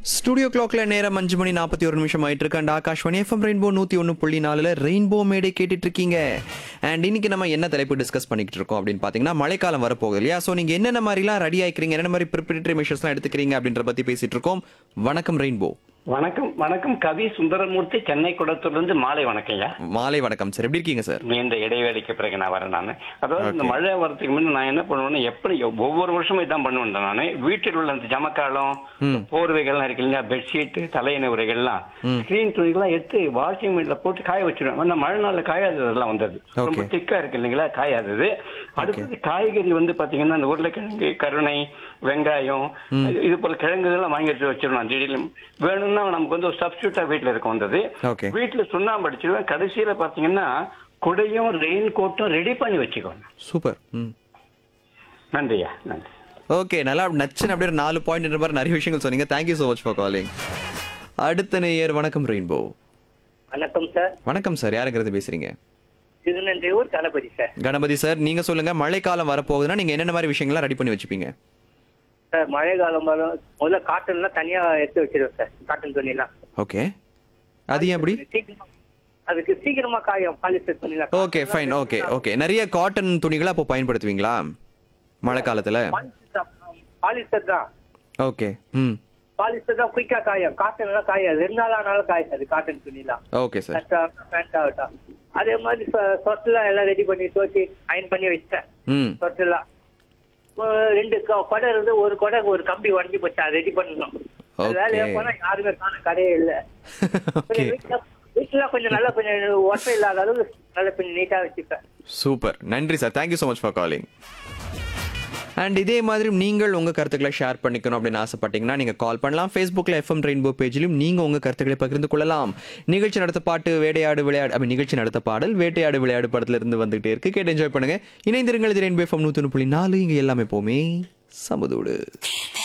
Studio கிளாக்ல நேரம் அஞ்சு மணி நாற்பத்தி ஒரு நிமிஷம் ஆயிட்டு இருக்கு அண்ட் ஆகாஷ்வாணி எஃப்எம் ரெயின்போ நூத்தி ஒன்று புள்ளி நாலுல ரெயின்போ மேடை கேட்டுட்டு இருக்கீங்க அண்ட் இன்னைக்கு நம்ம என்ன தலைப்பு டிஸ்கஸ் பண்ணிக்கிட்டு இருக்கோம் அப்படின்னு பாத்தீங்கன்னா மழைக்காலம் வரப்போகுது இல்லையா ஸோ நீங்க என்னென்ன மாதிரிலாம் ரெடி ஆயிக்கிறீங்க என்னென்ன மாதிரி ப்ரிப்பரேட்டரி மெஷர்ஸ்லாம் எடுத்துக்கிறீங்க அப்படின்ற பத்தி பேசிட்டு இருக்கோம் வணக்கம் ரெயின்போ வணக்கம் வணக்கம் கவி சுந்தரமூர்த்தி சென்னை குடத்திலிருந்து மாலை வணக்கம்யா மாலை வணக்கம் சார் எப்படி இருக்கீங்க சார் இந்த இடைவேளைக்கு பிறகு நான் வரேன் நான் அதாவது இந்த மழை வரதுக்கு முன்ன நான் என்ன பண்ணுவேன்னா எப்படி ஒவ்வொரு வருஷமும் இதான் பண்ணுவேன் நான் வீட்டில் உள்ள அந்த ஜமக்காலம் போர்வைகள்லாம் இருக்கு இல்லையா பெட்ஷீட் தலையணை உரைகள்லாம் ஸ்கிரீன் துணிகள்லாம் எடுத்து வாஷிங் மிஷின்ல போட்டு காய வச்சிருவேன் அந்த மழை நாள்ல காயாததெல்லாம் வந்தது ரொம்ப Okay. திக்கா இருக்கு இல்லைங்களா காயாதது அடுத்தது காய்கறி வந்து பாத்தீங்கன்னா அந்த உருளைக்கிழங்கு கருணை வெங்காயம் இது போல கிழங்குகள்லாம் வாங்கி வச்சு வச்சிருவேன் திடீர்னு வேணும்னா நமக்கு வந்து ஒரு சப்ஸ்டியூட்டா வீட்டுல இருக்க வந்தது Okay. வீட்டுல சுண்ணாம்பு அடிச்சிருவேன் கடைசியில பாத்தீங்கன்னா குடையும் ரெயின் கோட்டும் ரெடி பண்ணி வச்சுக்கோங்க சூப்பர் ம் நன்றியா நன்றி ஓகே நல்லா நச்சுன்னு அப்படியே ஒரு நாலு பாயிண்ட் மாதிரி நிறைய விஷயங்கள் சொன்னீங்க thank you so much for calling அடுத்த நேயர் வணக்கம் ரெயின்போ வணக்கம் சார் வணக்கம் சார் யாருங்கிறது பேசுறீங்க திருநன்றியூர் தளபதி சார் கணபதி சார் நீங்க சொல்லுங்க மழைக்காலம் வரப்போகுதுன்னா நீங்க என்னென்ன மாதிரி விஷயங்கள்லாம் ரெடி பண்ணி வச்சுப்பீங்க சார் மழை காலம் வரும் முதல்ல காட்டன்லாம் தனியா எடுத்து வச்சிருவேன் சார் காட்டன் துணிலாம் ஓகே அது ஏன் அப்படி சீக்கிரமா அதுக்கு சீக்கிரமா காயும் பாலிஸ்டர் துணிலாம் ஓகே ஃபைன் ஓகே ஓகே நிறைய காட்டன் துணிகளை அப்போ பயன்படுத்துவீங்களா மழை காலத்துல பாலிஸ்டர் தான் ஓகே ம் பாலிஸ்டர் தான் குயிக்கா காயும் காட்டன் எல்லாம் காயாது ரெண்டு நாள் ஆனாலும் காயாது காட்டன் துணிலாம் ஓகே சார் ஷர்ட்டா பேண்ட் ஆகட்டும் அதே மாதிரி சொட்டெல்லாம் எல்லாம் ரெடி பண்ணி துவச்சி அயன் பண்ணி வச்சிட்டேன் ம் சொட்டெல்லாம் ஒரு ரெண்டு கொ- குடை இருந்து ஒரு குடை ஒரு கம்பி உடஞ்சி போச்சு அதை ரெடி பண்ணணும் அது Okay. வேலையா போனா யாருமே காண கடையே இல்ல ஓகே வீட்டுல வீட்டுல கொஞ்சம் நல்லா கொஞ்சம் ஒற்றை இல்லாத அளவு நல்லா கொஞ்சம் நீட்டா வச்சுப்பேன் சூப்பர் நன்றி sir thank you so much for calling and இதே மாதிரி நீங்கள் உங்க கருத்துக்களை ஷேர் பண்ணிக்கணும் அப்படின்னு ஆசைப்பட்டீங்கன்னா நீங்க கால் பண்ணலாம் ஃபேஸ்புக்ல எஃப்எம் ரெயின்போ பேஜிலும் நீங்க உங்க கருத்துக்களை பகிர்ந்து கொள்ளலாம் நிகழ்ச்சி நடத்த பாட்டு வேட்டையாடு விளையாடு I mean, நிகழ்ச்சி நடத்த பாடல் வேட்டையாடு விளையாடு படத்துல இருந்து வந்துகிட்டே இருக்கு கேட்டு என்ஜாய் பண்ணுங்க இணைந்திருங்கள் இது ரெயின்போ எஃப்எம் நூத்தி புள்ளி நாலு இங்க எல்லாமே போமே சமதோடு